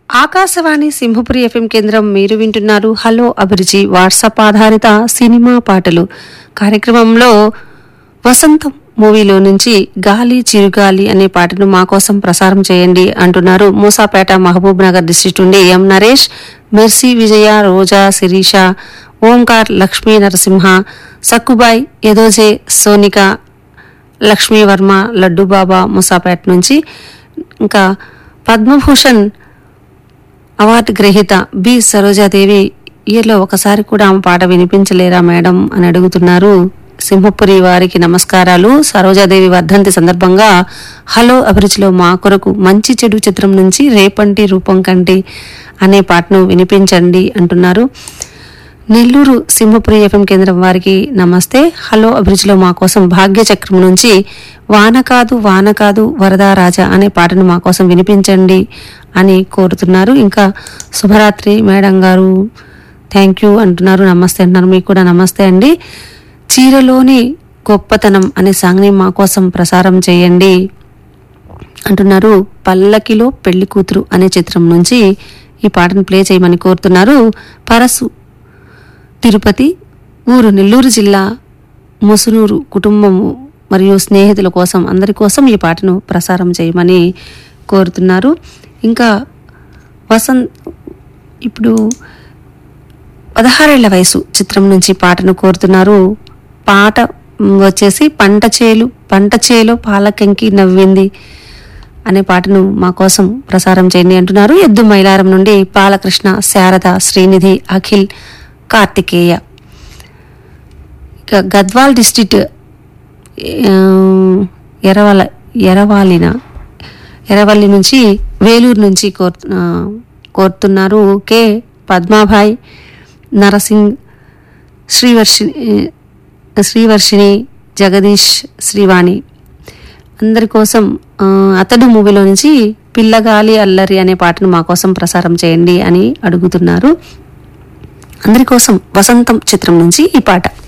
Akashvani Simhapuri FM కేంద్రం మీరు వింటున్నారు హలో అభిరుచి వాట్సాప్ ఆధారిత సినిమా పాటలు కార్యక్రమంలో వసంతం మూవీలో నుంచి గాలి చిరుగాలి అనే పాటను మా కోసం ప్రసారం చేయండి అంటున్నారు మూసాపేట మహబూబ్ నగర్ డిస్ట్రిక్ట్ నుండి ఎం నరేష్ మెర్సీ విజయ రోజా శిరీష ఓంకార్ లక్ష్మీ నరసింహ సక్కుబాయ్ యదోజే సోనిక లక్ష్మీవర్మ లడ్డూబాబా ముసాపేట నుంచి ఇంకా పద్మభూషణ్ అవార్డు గ్రహీత బి సరోజాదేవి ఇయర్లో ఒకసారి కూడా ఆమె పాట వినిపించలేరా మేడం అని అడుగుతున్నారు సింహపురి వారికి నమస్కారాలు సరోజాదేవి వర్ధంతి సందర్భంగా హలో అభిరుచిలో మా కొరకు మంచి చెడు చిత్రం నుంచి రేపంటి రూపం కంటి అనే పాటను వినిపించండి అంటున్నారు నెల్లూరు సింహపురి ఎఫ్ఎం కేంద్రం వారికి నమస్తే హలో అభిరుచిలో మా కోసం భాగ్య చక్రం నుంచి వాన కాదు వాన కాదు వరదా రాజా అనే పాటను మా కోసం వినిపించండి అని కోరుతున్నారు ఇంకా శుభరాత్రి మేడం గారు థ్యాంక్ యూ అంటున్నారు నమస్తే అంటున్నారు మీకు కూడా నమస్తే అండి చీరలోని గొప్పతనం అనే సాంగ్ని మా కోసం ప్రసారం చేయండి అంటున్నారు పల్లకిలో పెళ్లి కూతురు అనే చిత్రం నుంచి ఈ పాటను ప్లే చేయమని కోరుతున్నారు పరసు తిరుపతి ఊరు నెల్లూరు జిల్లా ముసునూరు కుటుంబము మరియు స్నేహితుల కోసం అందరి కోసం ఈ పాటను ప్రసారం చేయమని కోరుతున్నారు ఇంకా వసంత్ ఇప్పుడు పదహారేళ్ల వయసు చిత్రం నుంచి పాటను కోరుతున్నారు పాట మ్, వచ్చేసి పంట చేలు పంట చేలో పాలకంకి నవ్వింది అనే పాటను మా కోసం ప్రసారం చేయండి అంటున్నారు ఎద్దు మైలారం నుండి బాలకృష్ణ శారద శ్రీనిధి అఖిల్ కార్తికేయ ఇక గద్వాల్ డిస్ట్రిక్ట్ ఆ, ఎరవల ఎరవాలిన ఎరవల్లి నుంచి వేలూరు నుంచి కోర్ ఆ, కోరుతున్నారు కె పద్మాభాయ్ నరసింగ్ శ్రీవర్షిని శ్రీవర్షిణి జగదీష్ శ్రీవాణి అందరి కోసం ఆ, అతడు మూవీలో నుంచి పిల్లగాలి అల్లరి అనే పాటను మా కోసం ప్రసారం చేయండి అని అడుగుతున్నారు అందరి కోసం వసంతం చిత్రం నుంచి ఈ పాట